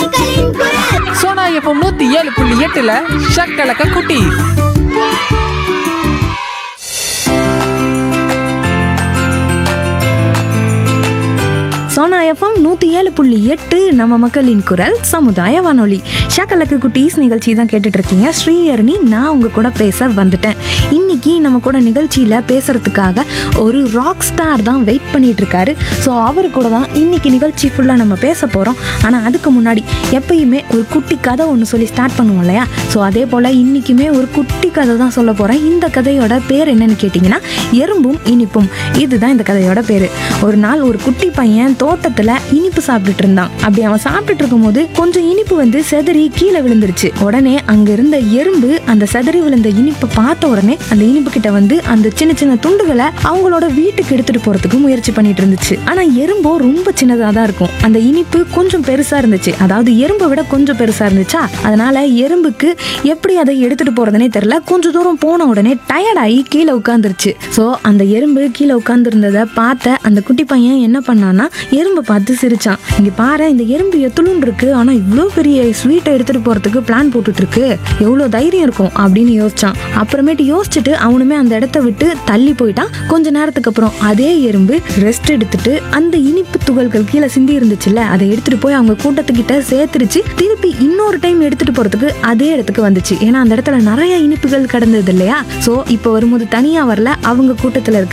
மக்களின் குரல் சோனா எஃப்எம் நூத்தி ஏழு புள்ளி எட்டுல ஷக்கலக்க குட்டி சோனா எஃப்எம் நூற்றி ஏழு புள்ளி எட்டு நம்ம மக்களின் குரல் சமுதாய வானொலி ஷாக்கலக்கு குட்டீஸ் நிகழ்ச்சி தான் கேட்டுட்டு இருக்கீங்க ஸ்ரீஹரணி நான் உங்க கூட பேச வந்துட்டேன் இன்னைக்கு நம்ம கூட நிகழ்ச்சியில் பேசுறதுக்காக ஒரு ராக் ஸ்டார் தான் வெயிட் பண்ணிட்டு இருக்காரு ஸோ அவர் கூட தான் இன்னைக்கு நிகழ்ச்சி ஃபுல்லாக நம்ம பேச போகிறோம் ஆனால் அதுக்கு முன்னாடி எப்பயுமே ஒரு குட்டி கதை ஒன்று சொல்லி ஸ்டார்ட் பண்ணுவோம் இல்லையா ஸோ அதே போல் இன்னைக்குமே ஒரு குட்டி கதை தான் சொல்ல போகிறேன் இந்த கதையோட பேர் என்னன்னு கேட்டிங்கன்னா எறும்பும் இனிப்பும் இதுதான் இந்த கதையோட பேர் ஒரு நாள் ஒரு குட்டி பையன் தோட்டத்துல இனிப்பு சாப்பிட்டுட்டு இருந்தான் அப்படி அவன் சாப்பிட்டுட்டு இருக்கும்போது கொஞ்சம் இனிப்பு வந்து செதறி கீழே விழுந்துருச்சு உடனே அங்க இருந்த எறும்பு அந்த செதறி விழுந்த இனிப்பை பார்த்த உடனே அந்த இனிப்பு கிட்ட வந்து அந்த சின்ன சின்ன துண்டுகளை அவங்களோட வீட்டுக்கு எடுத்துட்டு போறதுக்கு முயற்சி பண்ணிட்டு இருந்துச்சு ஆனா எறும்போ ரொம்ப சின்னதா தான் இருக்கும் அந்த இனிப்பு கொஞ்சம் பெருசா இருந்துச்சு அதாவது எறும்பை விட கொஞ்சம் பெருசா இருந்துச்சா அதனால எறும்புக்கு எப்படி அதை எடுத்துட்டு போறதுனே தெரியல கொஞ்ச தூரம் போன உடனே டயர்டாகி கீழே உட்காந்துருச்சு ஸோ அந்த எறும்பு கீழே உட்காந்துருந்ததை பார்த்த அந்த குட்டி பையன் என்ன பண்ணான்னா எறும்பை பார்த்து சிரிச்சான் இங்க பாரு இந்த எறும்பு எத்துளுன்னு இருக்கு ஆனா இவ்வளோ பெரிய ஸ்வீட்டை எடுத்துட்டு போறதுக்கு பிளான் போட்டுட்டு இருக்கு எவ்வளோ தைரியம் இருக்கும் அப்படின்னு யோசிச்சான் அப்புறமேட்டு யோசிச்சுட்டு அவனுமே அந்த இடத்த விட்டு தள்ளி போயிட்டான் கொஞ்ச நேரத்துக்கு அப்புறம் அதே எறும்பு ரெஸ்ட் எடுத்துட்டு அந்த இனிப்பு துகள்கள் கீழே சிந்தி இருந்துச்சுல்ல அதை எடுத்துட்டு போய் அவங்க கூட்டத்துக்கிட்ட சேர்த்துருச்சு திருப்பி இன்னொரு டைம் எடுத்துட்டு போறதுக்கு அதே இடத்துக்கு வந்துச்சு ஏன்னா அந்த இடத்துல நிறைய இனிப்புகள் கடந்தது இல்லையா சோ இப்போ வரும்போது தனியா வரல அவங்க கூட்டத்துல இருக்க